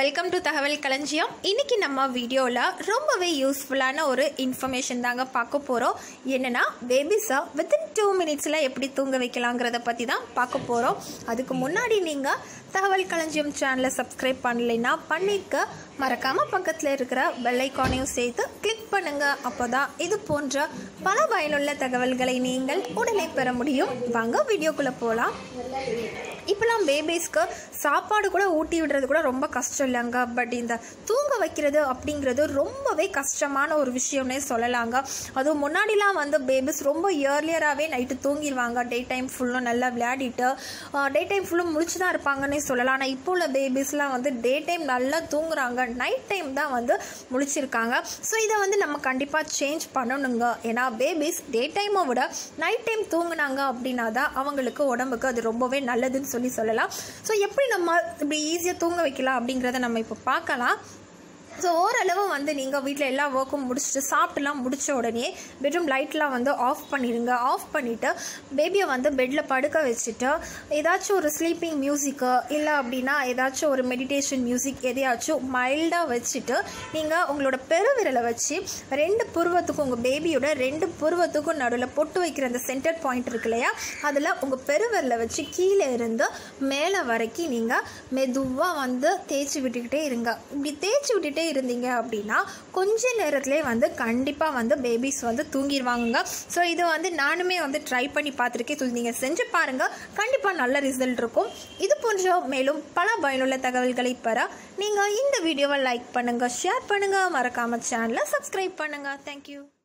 welcome to தகவல் களஞ்சியம் இன்னைக்கு நம்ம வீடியோவில் ரொம்பவே யூஸ்ஃபுல்லான ஒரு இன்ஃபர்மேஷன் தாங்க பார்க்க போகிறோம் என்னென்னா பேபிஸை வித்தின் டூ மினிட்ஸில் எப்படி தூங்க வைக்கலாங்கிறத பற்றி தான் பார்க்க போகிறோம் அதுக்கு முன்னாடி நீங்கள் தகவல் களஞ்சியம் சேனலை சப்ஸ்கிரைப் பண்ணலைன்னா பண்ணிக்க மறக்காமல் பக்கத்தில் இருக்கிற பெல் ஐக்கானையும் சேர்த்து கிளிக் பண்ணுங்கள் அப்போ தான் இது போன்ற பல பயனுள்ள தகவல்களை நீங்கள் உடனே பெற முடியும் வாங்க வீடியோக்குள்ளே போகலாம் இப்போலாம் பேபிஸ்க்கு சாப்பாடு கூட ஊட்டி விடுறது கூட ரொம்ப கஷ்டம் இல்லைங்க பட் இந்த தூங்க வைக்கிறது அப்படிங்கிறது ரொம்பவே கஷ்டமான ஒரு விஷயம்னே சொல்லலாங்க அதுவும் முன்னாடிலாம் வந்து பேபிஸ் ரொம்ப இயர்லியராகவே நைட்டு தூங்கிடுவாங்க டே டைம் ஃபுல்லும் நல்லா விளையாடிட்டு டே டைம் ஃபுல்லும் முடிச்சு தான் இருப்பாங்கன்னே சொல்லலாம் ஆனால் இப்போ உள்ள பேபிஸ்லாம் வந்து டே டைம் நல்லா தூங்குறாங்க நைட் டைம் தான் வந்து முழிச்சிருக்காங்க ஸோ இதை வந்து நம்ம கண்டிப்பாக சேஞ்ச் பண்ணணுங்க ஏன்னா பேபிஸ் டே டைமை விட நைட் டைம் தூங்குனாங்க அப்படின்னா தான் அவங்களுக்கு உடம்புக்கு அது ரொம்பவே நல்லதுன்னு சொல்லி சொல்லலாம் ஸோ எப்படி நம்ம இப்படி ஈஸியாக தூங்க வைக்கலாம் அப்படிங்கிறத நம்ம இப்போ பார்க்கலாம் ஸோ ஓரளவு வந்து நீங்கள் வீட்டில் எல்லா ஒர்க்கும் முடிச்சுட்டு சாப்பிட்டுலாம் முடிச்ச உடனே பெட்ரூம் லைட்லாம் வந்து ஆஃப் பண்ணிடுங்க ஆஃப் பண்ணிவிட்டு பேபியை வந்து பெட்டில் படுக்க வச்சுட்டு ஏதாச்சும் ஒரு ஸ்லீப்பிங் மியூசிக்கு இல்லை அப்படின்னா ஏதாச்சும் ஒரு மெடிடேஷன் மியூசிக் எதையாச்சும் மைல்டாக வச்சுட்டு நீங்கள் உங்களோட பெருவிரலை வச்சு ரெண்டு புருவத்துக்கும் உங்கள் பேபியோட ரெண்டு புருவத்துக்கும் நடுவில் பொட்டு வைக்கிற அந்த சென்டர் பாயிண்ட் இருக்கு இல்லையா அதில் உங்கள் பெருவிரலை வச்சு கீழே இருந்து மேலே வரைக்கும் நீங்கள் மெதுவாக வந்து தேய்ச்சி விட்டுக்கிட்டே இருங்க இப்படி தேய்ச்சி விட்டுட்டே இருந்தீங்க அப்படின்னா கொஞ்ச நேரத்துலேயே வந்து கண்டிப்பாக வந்து பேபிஸ் வந்து தூங்கிடுவாங்க ஸோ இது வந்து நானுமே வந்து ட்ரை பண்ணி பார்த்துருக்கேன் ஸோ நீங்கள் செஞ்சு பாருங்கள் கண்டிப்பாக நல்ல ரிசல்ட் இருக்கும் இது போன்ற மேலும் பல பயனுள்ள தகவல்களை பெற நீங்கள் இந்த வீடியோவை லைக் பண்ணுங்கள் ஷேர் பண்ணுங்கள் மறக்காமல் சேனலை சப்ஸ்கிரைப் பண்ணுங்கள் தேங்க்யூ